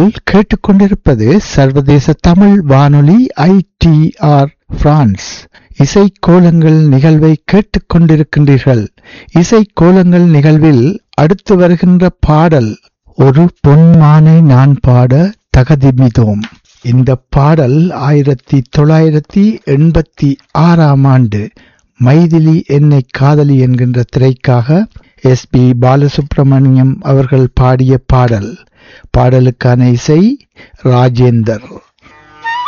நீங்கள் கேட்டுக்கொண்டிருப்பது சர்வதேச தமிழ் வானொலி ஐடிஆர் பிரான்ஸ் இசை கோலங்கள் நிகழ்வை கேட்டுக்கொண்டிருக்கின்றீர்கள் இசை கோலங்கள் நிகழ்வில் அடுத்து வருகின்ற பாடல் ஒரு பொன்மானை நான் பாட தகதிமிதோம் இந்த பாடல் ஆயிரத்தி தொள்ளாயிரத்தி எண்பத்தி ஆறாம் ஆண்டு மைதிலி என்னை காதலி என்கின்ற திரைக்காக எஸ் பி பாலசுப்ரமணியம் அவர்கள் பாடிய பாடல் பாடலுக்கான இசை ராஜேந்தர்